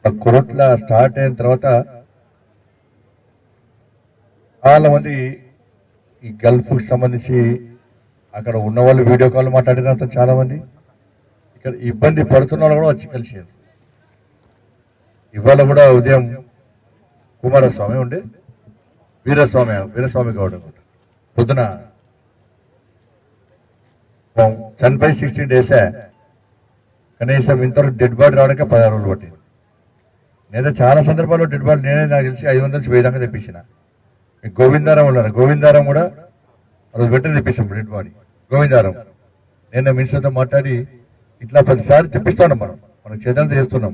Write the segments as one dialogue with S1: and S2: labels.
S1: Koratla start అయిన తర్వాత చాలా మంది ఈ గల్ఫ్ కి సంబంధించి అక్కడ ఉన్న వాళ్ళు వీడియో కాల్ మాట్లాడినంత చాలా మంది ఇక్కడ ఇబ్బంది పడుతున్న వాళ్ళు కూడా వచ్చి కలిసారు ఇవాళ కూడా ఉదయం కుమారస్వామి ఉండే వీరస్వామి వీరస్వామి గౌడ్ అనుకుంటా. పొద్దున చనిపోయి సిక్స్టీన్ డేసే కనీసం ఇంతవరకు డెడ్ బాడీ రావడానికి పదహారు రోజులు పట్టింది నేనే చాలా సందర్భాల్లో డెడ్ బాడీ నేనే నాకు తెలిసి ఐదు వందల నుంచి వెయ్యి దాకా తెప్పించిన ఈ గోవిందారం ఉన్నారు గోవిందారం కూడా అది వెంటనే తెప్పిస్తాం డెడ్ బాడీ గోవిందారం నేను మినిస్టర్తో మాట్లాడి ఇట్లా ప్రతిసారి తెప్పిస్తున్నాం మనం మనం చేతులతో చేస్తున్నాం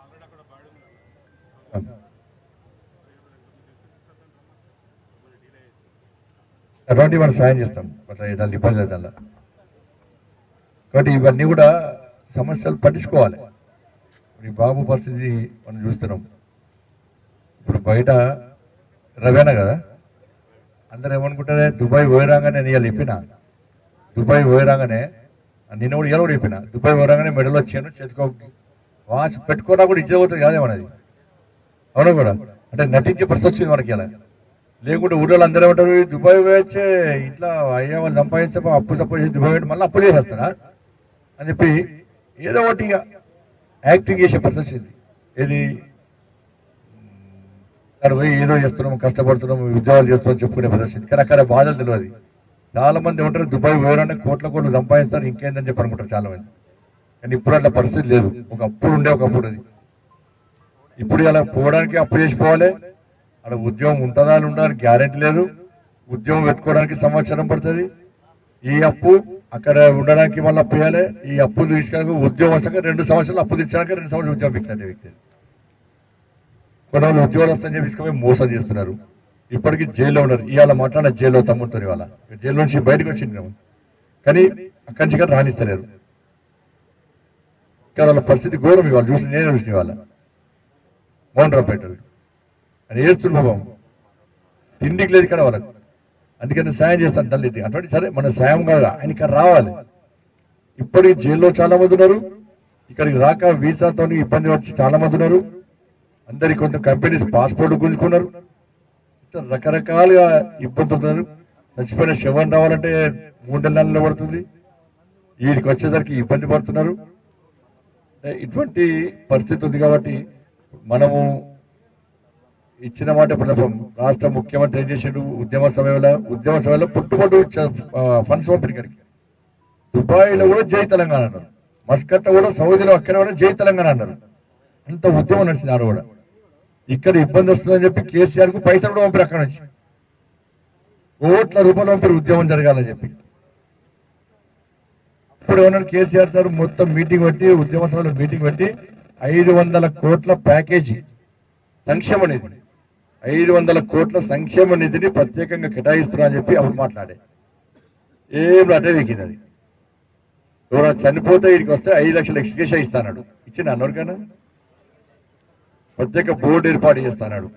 S1: అటువంటి మనం సాయం చేస్తాం అట్లా ఏడాది ఇబ్బంది లేదు అలా కాబట్టి ఇవన్నీ కూడా సమస్యలు పట్టించుకోవాలి ఇప్పుడు ఈ బాబు పరిస్థితి మనం చూస్తున్నాం ఇప్పుడు బయట రవేనా కదా అందరు ఏమనుకుంటారే దుబాయ్ పోయిరాగానే నేను ఇవాళ చెప్పిన దుబాయ్ పోయిరాగానే నిన్న కూడా ఇలా కూడా చెప్పిన దుబాయ్ పోయిరాగానే మెడలో వచ్చాను చేతికో వాచ్ పెట్టుకోరా కూడా ఇచ్చే పోతుంది కాదే మనది అవును కూడా అంటే నటించే పరిస్థితి వచ్చింది మనకి ఇలా లేకుంటే ఊళ్ళో అందరూ ఏమంటారు "ఈ దుబాయ్ పోయొచ్చే ఇంట్లో అయ్యా వాళ్ళు సంపాదిస్తే పా- అప్పు సంపాదించి దుబాయ్ పెట్టి మళ్ళీ అప్పు చేసేస్తారా అని చెప్పి ఏదో ఒకటి ఇక యాక్టింగ్ చేసే పరిస్థితి వచ్చింది ఏది అక్కడ పోయి ఏదో చేస్తున్నాం కష్టపడుతున్నాం ఉద్యోగాలు చేస్తున్నాం చెప్పుకునే పరిస్థితి వచ్చింది కానీ అక్కడ బాధలు తెలియదు చాలా మంది ఏమంటారు దుబాయ్ పోయారంటే కోట్ల కోట్లు సంపాదిస్తారు ఇంకేందని చెప్పి అనుకుంటారు చాలా మంది కానీ ఇప్పుడు అట్లా పరిస్థితి లేదు ఒక అప్పుడు ఉండే ఒక అప్పుడు అది ఇప్పుడు అలా పోవడానికి అప్పు చేసిపోవాలి అక్కడ ఉద్యోగం ఉంటుందా అని ఉండడానికి గ్యారెంటీ లేదు ఉద్యోగం వెతుకోవడానికి సంవత్సరం పడుతుంది ఈ అప్పు అక్కడ ఉండడానికి మళ్ళీ అప్పు చేయాలి ఈ అప్పు తీసుకోవడానికి ఉద్యోగం వస్తాక రెండు సంవత్సరాలు అప్పు తీర్చడానికి రెండు సంవత్సరాలు ఉద్యోగం పెడతాడు వ్యక్తి కొంతమంది ఉద్యోగాలు వస్తాయని చెప్పి తీసుకుపోయి మోసం చేస్తున్నారు ఇప్పటికీ జైల్లో ఉన్నారు ఇవాళ మాట్లాడిన జైల్లో తమ్ముడుతారు ఇవాళ జైలు నుంచి బయటకు వచ్చింది మేము కానీ అక్కడి నుంచి ఇక్కడ రాణిస్తలేరు ఇక్కడ వాళ్ళ పరిస్థితి ఘోరం ఇవాళ చూసి నేనే చూసిన ఇవాళ మోహన్ రావు పేటలు అని ఏడుస్తున్న బాబు తిండికి లేదు ఇక్కడ వాళ్ళకు అందుకని సాయం చేస్తాను తల్లి అటువంటి సరే మన సాయం కాదు ఆయన ఇక్కడ రావాలి ఇప్పటికి జైల్లో చాలా మంది ఉన్నారు ఇక్కడికి రాక వీసాతో ఇబ్బంది వచ్చి చాలా మంది ఉన్నారు అందరికి కొంత కంపెనీస్ పాస్పోర్ట్ గుంజుకున్నారు ఇట్లా రకరకాలుగా ఇబ్బందులు ఉన్నారు చచ్చిపోయిన శవం రావాలంటే మూడు నెలలు పడుతుంది వీడికి వచ్చేసరికి ఇబ్బంది పడుతున్నారు ఏ, ఇటువంటి పరిస్థితి ఉంది కాబట్టి మనము ఇచ్చిన మాట ప్రథమం రాష్ట్ర ముఖ్యమంత్రి ఏం చేసిండు ఉద్యమ సమయంలో ఉద్యమ సమయంలో పుట్టుబడు ఫండ్స్ పంపిణీ ఇక్కడికి దుబాయ్లో కూడా జై తెలంగాణ అన్నారు మస్కట్ కూడా సౌదీలో అక్కడ కూడా జై తెలంగాణ అన్నారు అంత ఉద్యమం నడిచింది ఆడ కూడా ఇక్కడ ఇబ్బంది వస్తుందని చెప్పి కేసీఆర్ కు పైసలు కూడా పంపారు అక్కడ నుంచి కోట్ల రూపాయలు పంపారు ఉద్యమం జరగాలని చెప్పి ఇప్పుడు ఏమన్నాడు కేసీఆర్ సార్ మొత్తం మీటింగ్ పెట్టి ఉద్యమ సభలో మీటింగ్ పెట్టి ఐదు వందల కోట్ల ప్యాకేజీ సంక్షేమ నిధి ఐదు వందల కోట్ల సంక్షేమ నిధిని ప్రత్యేకంగా కేటాయిస్తున్నా అని చెప్పి అప్పుడు మాట్లాడే ఏం అటే వెక్కింది అది ఎవరైనా చనిపోతే వీడికి వస్తే ఐదు లక్షల ఎక్స్కేషన్ ఇస్తాడు ఇచ్చిన అన్నోరికైనా ప్రత్యేక బోర్డు ఏర్పాటు చేస్తాడు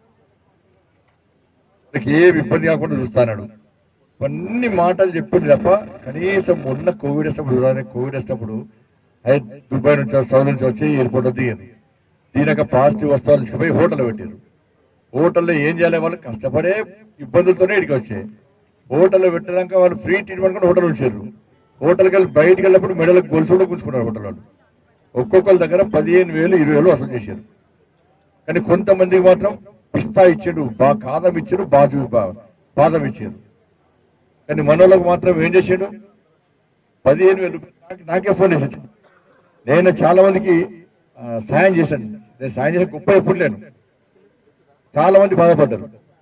S1: వాళ్ళకి ఏం ఇబ్బంది కాకుండా చూస్తాడు ఇవన్నీ మాటలు చెప్పింది తప్ప కనీసం మొన్న కోవిడ్ వస్తప్పుడు ఉదాహరణ కోవిడ్ వస్తప్పుడు హై- దుబాయ్ నుంచి సౌదీ నుంచి వచ్చి ఎయిర్పోర్ట్ దిగారు దీనిక పాజిటివ్ వస్తువులు తీసుకుపోయి హోటల్ పెట్టారు హోటల్లో ఏం చేయాలి వాళ్ళు కష్టపడే ఇబ్బందులతోనే ఇక్కడికి వచ్చాయి హోటల్లో పెట్టేదాకా వాళ్ళు ఫ్రీ ట్రీట్మెంట్ కూడా హోటల్ ఉంచారు హోటల్కి వెళ్ళి బయటికి వెళ్ళినప్పుడు మెడలకు గొలుసు కూడా గుంజుకున్నారు హోటల్ వాళ్ళు ఒక్కొక్కరి దగ్గర పదిహేను వేలు ఇరవై వేలు వసూలు చేశారు కానీ కొంతమందికి మాత్రం పిస్తా ఇచ్చాడు బా కాదం ఇచ్చాడు బాజు బా- బాదం ఇచ్చారు కానీ మనోళ్ళకి మాత్రం ఏం చేశాడు పదిహేను వేలు నాకు- నాకే ఫోన్ చేసి నేను చాలా మందికి ఆ, సాయం చేశాను నేను సాయం చేసే గొప్ప ఎప్పుడు లేను చాలా మంది బాధపడ్డారు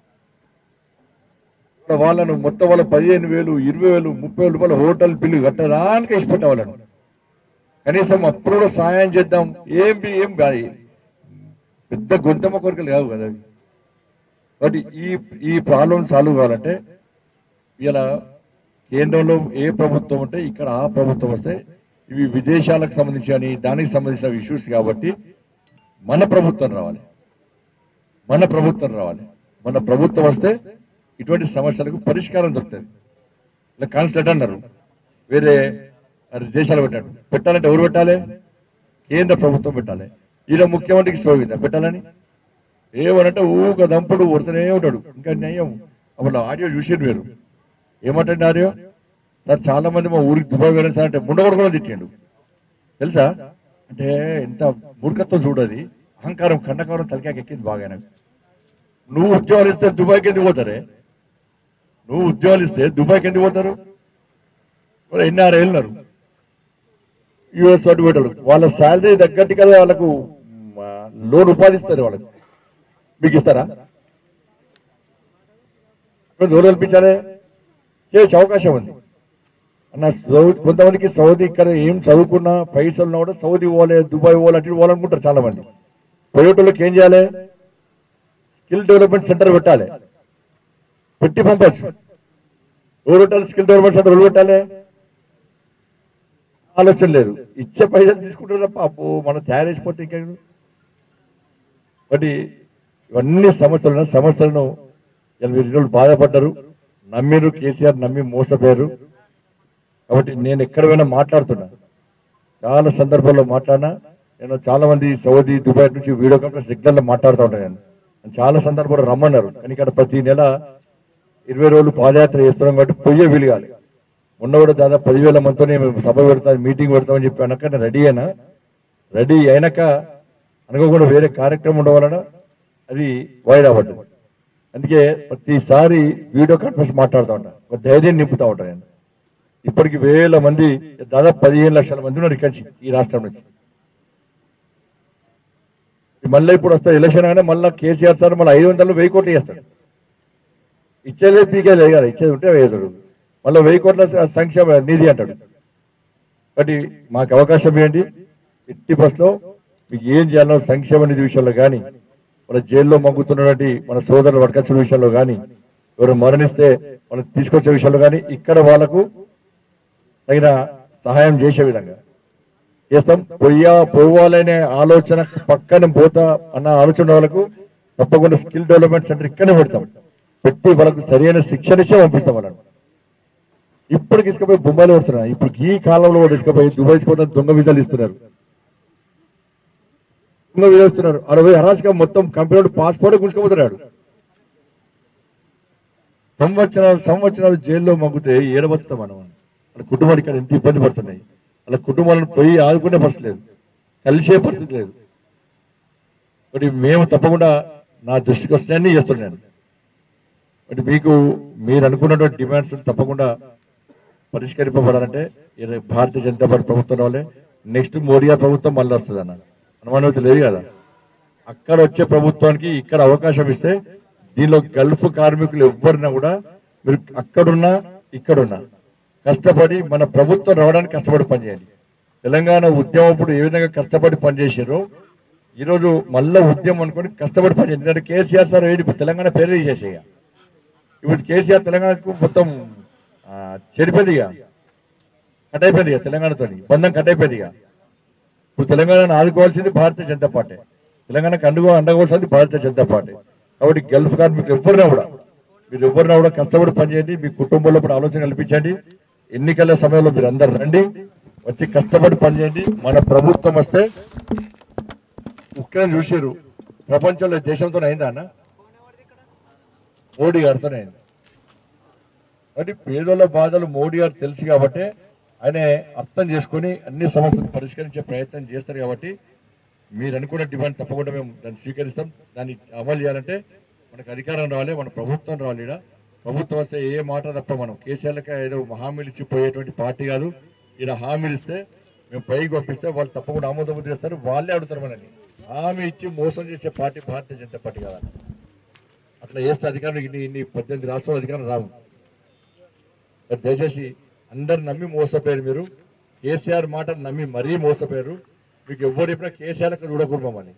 S1: ఇప్పుడు వాళ్ళను మొత్తం వాళ్ళ పదిహేను వేలు ఇరవై వేలు ముప్పై వేలు రూపాయలు హోటల్ బిల్లు కట్టడానికి ఇష్టపడ్డా వాళ్ళను కనీసం అప్పుడు కూడా సాయం చేద్దాం ఏం బి- ఏం కాదు పెద్ద గొంతమ్మ కోరికలు కావు కదా అవి కాబట్టి ఈ ఈ ప్రాబ్లం సాల్వ్ కావాలంటే ఇలా కేంద్రంలో ఏ ప్రభుత్వం ఉంటే ఇక్కడ ఆ ప్రభుత్వం వస్తే ఇవి విదేశాలకు సంబంధించి అని దానికి సంబంధించిన ఇష్యూస్ కాబట్టి మన ప్రభుత్వం రావాలి మన ప్రభుత్వం రావాలి మన ప్రభుత్వం వస్తే ఇటువంటి సమస్యలకు పరిష్కారం దొరుకుతుంది ఇలా కాన్సులేట్ అన్నారు వేరే మరి దేశాలు పెట్టాడు పెట్టాలంటే ఎవరు పెట్టాలి కేంద్ర ప్రభుత్వం పెట్టాలి ఈయన ముఖ్యమంత్రికి శోభిందా పెట్టాలని ఏమనంటే ఊక దంపుడు కొడుతూనే ఉంటాడు ఇంకా నయం అప్పుడు ఆడియో చూసి మీరు ఏమంటే ఆడియో సార్ చాలా మంది మా ఊరికి దుబాయ్ వెళ్ళాను సార్ అంటే ముండగొడ కూడా తిట్టిండు తెలుసా అంటే ఎంత మూర్ఖత్వం చూడది అహంకారం కన్నకారం తలకాకి ఎక్కింది బాగా నాకు నువ్వు ఉద్యోగాలు ఇస్తే దుబాయ్కి ఎందుకు పోతారే నువ్వు ఉద్యోగాలు ఇస్తే దుబాయ్కి ఎందుకు పోతారు మరి ఎన్ఆర్ఐ వెళ్ళినారు యుఎస్ తోటి పెట్టారు వాళ్ళ శాలరీ తగ్గట్టుగా వాళ్ళకు లోన్ ఉపాధి ఇస్తారు వాళ్ళకి మీకు ఇస్తారా దూరం కల్పించాలి చేయొచ్చు అవకాశం ఉంది అన్న సౌదీ కొంతమందికి సౌదీ ఇక్కడ ఏం చదువుకున్నా పైసలు ఉన్నా కూడా సౌదీ పోలే దుబాయ్ పోలే అటు ఇటు పోవాలనుకుంటారు చాలా మంది పోయేటోళ్ళకి ఏం చేయాలి స్కిల్ డెవలప్మెంట్ సెంటర్ పెట్టాలి పెట్టి పంపచ్చు ఎవరు పెట్టాలి స్కిల్ డెవలప్మెంట్ సెంటర్ ఎవరు పెట్టాలి ఆలోచన లేదు ఇచ్చే పైసలు తీసుకుంటారు తప్ప అప్పు మనం తయారు చేసిపోతే ఇంకా బట్టి ఇవన్నీ సమస్యలు ఉన్నాయి. సమస్యలను ఇలా మీరు ఈరోజు బాధపడ్డారు నమ్మిరు కేసీఆర్ నమ్మి మోసపోయారు కాబట్టి నేను ఎక్కడ పోయినా మాట్లాడుతున్నా చాలా సందర్భాల్లో మాట్లాడినా నేను చాలా మంది సౌదీ దుబాయ్ నుంచి వీడియో కాన్ఫరెన్స్ రెగ్యులర్లో మాట్లాడుతూ ఉంటాను నేను నన్ను చాలా సందర్భాల్లో రమ్మన్నారు కానీ ఇక్కడ ప్రతి నెల ఇరవై రోజులు పాదయాత్ర చేస్తున్నాం కాబట్టి పొయ్యే వీలుగాలి మొన్న కూడా దాదాపు పదివేల మందితో మేము సభ పెడతాం మీటింగ్ పెడతామని చెప్పి అనక నేను రెడీ అయినా రెడీ అయినాక అనుకోకుండా వేరే కార్యక్రమం ఉండడం వలన అది వాయిదా పడ్డది అందుకే ప్రతిసారి వీడియో కాన్ఫరెన్స్ మాట్లాడుతూ ఉంటా ఒక ధైర్యం నింపుతా ఉంటాను నేను ఇప్పటికి వేల మంది దాదాపు పదిహేను లక్షల మంది ఉన్నారు ఇక్కడి నుంచి ఈ రాష్ట్రం నుంచి మళ్ళీ ఇప్పుడు వస్తే ఎలక్షన్ కానీ మళ్ళీ కేసీఆర్ సార్ మళ్ళీ ఐదు వందలు వెయ్యి కోట్లు చేస్తాడు ఇచ్చేది పీకే లేదు కదా ఇచ్చేది ఉంటే వేయదుడు మళ్ళీ వెయ్యి కోట్ల స- సంక్షేమ నిధి అంటాడు కాబట్టి మాకు అవకాశం ఇవ్వండి ఎట్టి బస్లో మీకు ఏం చేయాలో సంక్షేమ నిధి విషయంలో కానీ మన జైల్లో మగ్గుతున్నటువంటి మన సోదరులు వడకచ్చిన విషయంలో కానీ ఎవరు మరణిస్తే వాళ్ళని తీసుకొచ్చే విషయంలో కానీ ఇక్కడ వాళ్ళకు తగిన సహాయం చేసే విధంగా చేస్తాం పొయ్యా పోవాలనే ఆలోచన పక్కన పోతా అన్న ఆలోచన వాళ్ళకు తప్పకుండా స్కిల్ డెవలప్మెంట్ సెంటర్ ఇక్కడనే పెడతాం పెట్టి వాళ్ళకు సరైన శిక్షణ ఇచ్చే పంపిస్తాం వాళ్ళని ఇప్పుడు తీసుకుపోయి బొంబాయిలో వస్తున్నారు ఇప్పుడు ఈ కాలంలో కూడా తీసుకుపోయి దుబాయ్ తీసుకుపోతే దొంగ వీసాలు ఇస్తున్నారు దొంగ వీసాలు ఇస్తున్నారు ఆడ పోయి అరాచకం మొత్తం కంపెనీ పాస్పోర్ట్ గుంజుకుపోతున్నాడు సంవత్సరాలు సంవత్సరాలు జైల్లో మగ్గితే ఏడబడతాం మనం వాళ్ళ కుటుంబాలు ఇక్కడ ఎంత ఇబ్బంది పడుతున్నాయి వాళ్ళ కుటుంబాలను పోయి ఆదుకునే పరిస్థితి లేదు కలిసే పరిస్థితి లేదు మరి మేము తప్పకుండా నా దృష్టికి వస్తాయని చేస్తున్నాను మరి మీకు మీరు అనుకున్నటువంటి డిమాండ్స్ తప్పకుండా పరిష్కరింపబడాలంటే ఇది భారతీయ జనతా పార్టీ ప్రభుత్వం వాళ్ళే నెక్స్ట్ మోడీ గారి ప్రభుత్వం మళ్ళీ వస్తుంది అన్న అనుమానం లేదు కదా అక్కడ వచ్చే ప్రభుత్వానికి ఇక్కడ అవకాశం ఇస్తే దీనిలో గల్ఫ్ కార్మికులు ఎవరినా కూడా మీరు అక్కడున్నా ఇక్కడున్నా కష్టపడి మన ప్రభుత్వం రావడానికి కష్టపడి పనిచేయండి తెలంగాణ ఉద్యమం అప్పుడు ఏ విధంగా కష్టపడి పనిచేసారో ఈరోజు మళ్ళా ఉద్యమం అనుకొని కష్టపడి పనిచేయండి ఎందుకంటే కేసీఆర్ సార్ ఏంటి ఇప్పుడు తెలంగాణ పేరు తీసేసేయ ఇప్పుడు కేసీఆర్ తెలంగాణకు మొత్తం ఆ, చెడిపోయింది ఇక కట్ అయిపోయింది ఇక తెలంగాణతో బంధం కట్ అయిపోయింది ఇక ఇప్పుడు తెలంగాణను ఆదుకోవాల్సింది భారతీయ జనతా పార్టీ తెలంగాణకు అండుగా అండకోవాల్సింది భారతీయ జనతా పార్టీ కాబట్టి గల్ఫ్ కార్మికులు ఎవరినా కూడా మీరు ఎవరినా కూడా కష్టపడి పనిచేయండి మీ కుటుంబంలో కూడా ఆలోచన కల్పించండి ఎన్నికల సమయంలో మీరు అందరు రండి వచ్చి కష్టపడి పనిచేయండి మన ప్రభుత్వం వస్తే ఉక్రెయిన్ చూసారు ప్రపంచంలో దేశంతో అయిందా అన్న మోడీ గారితోనే అయింది కాబట్టి పేదోళ్ళ బాధలు మోడీ గారు తెలుసు కాబట్టి ఆయన అర్థం చేసుకొని అన్ని సమస్యలు పరిష్కరించే ప్రయత్నం చేస్తారు కాబట్టి మీరు అనుకున్న డిమాండ్ తప్పకుండా మేము దాన్ని స్వీకరిస్తాం దాన్ని అమలు చేయాలంటే మనకు అధికారం రావాలి మన ప్రభుత్వం రావాలి ఈడ. ప్రభుత్వం వస్తే ఏ మాట తప్ప మనం కేసీఆర్లకి ఏదో హామీలు ఇచ్చి పోయేటువంటి పార్టీ కాదు ఈడ హామీలు ఇస్తే మేము పైకి పంపిస్తే వాళ్ళు తప్పకుండా ఆమోదముద్ర చేస్తారు వాళ్ళే అడుగుతారు మనల్ని హామీ ఇచ్చి మోసం చేసే పార్టీ భారతీయ జనతా పార్టీ కాదు అట్లా చేస్తే అధికారం ఇన్ని ఇన్ని పద్దెనిమిది రాష్ట్రాల అధికారం రావు మరి దయచేసి అందరు నమ్మి మోసపోయారు మీరు కేసీఆర్ మాట నమ్మి మరీ మోసపోయారు మీకు ఎవరు చెప్పినా కేసీఆర్ అక్కడ చూడకూడమని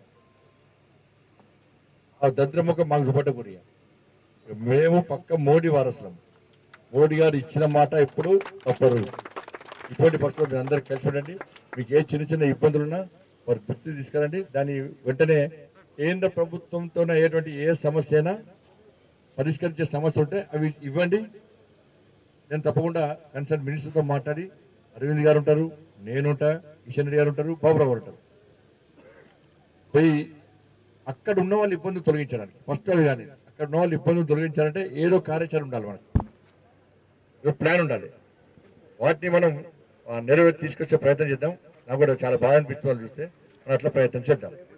S1: ఆ దద్రముఖం మాకు చూపట్టకూడదు మేము పక్క మోడీ వారసులం మోడీ గారు ఇచ్చిన మాట ఎప్పుడు తప్పరు ఇటువంటి పరిస్థితుల్లో మీరు అందరు కలిసి ఉండండి మీకు ఏ చిన్న చిన్న ఇబ్బందులు ఉన్నా వారి దృష్టి తీసుకురండి దాన్ని వెంటనే కేంద్ర ప్రభుత్వంతో అయ్యేటువంటి ఏ సమస్య అయినా పరిష్కరించే సమస్య ఉంటే అవి ఇవ్వండి నేను తప్పకుండా కన్సర్న్ మినిస్టర్తో మాట్లాడి అరవింద్ గారు ఉంటారు నేనుంటా కిషన్ రెడ్డి గారు ఉంటారు బాబురావు గారు ఉంటారు పోయి అక్కడ ఉన్న వాళ్ళు ఇబ్బందులు తొలగించడానికి ఫస్ట్ అది కానీ అక్కడ ఉన్న వాళ్ళు ఇబ్బందులు తొలగించాలంటే ఏదో కార్యాచరణ ఉండాలి మనకు ఏదో ప్లాన్ ఉండాలి వాటిని మనం ఆ, నెరవేర్చి తీసుకొచ్చే ప్రయత్నం చేద్దాం నాకు కూడా చాలా బాగా అనిపిస్తుంది వాళ్ళు చూస్తే మనం అట్లా ప్రయత్నం చేద్దాం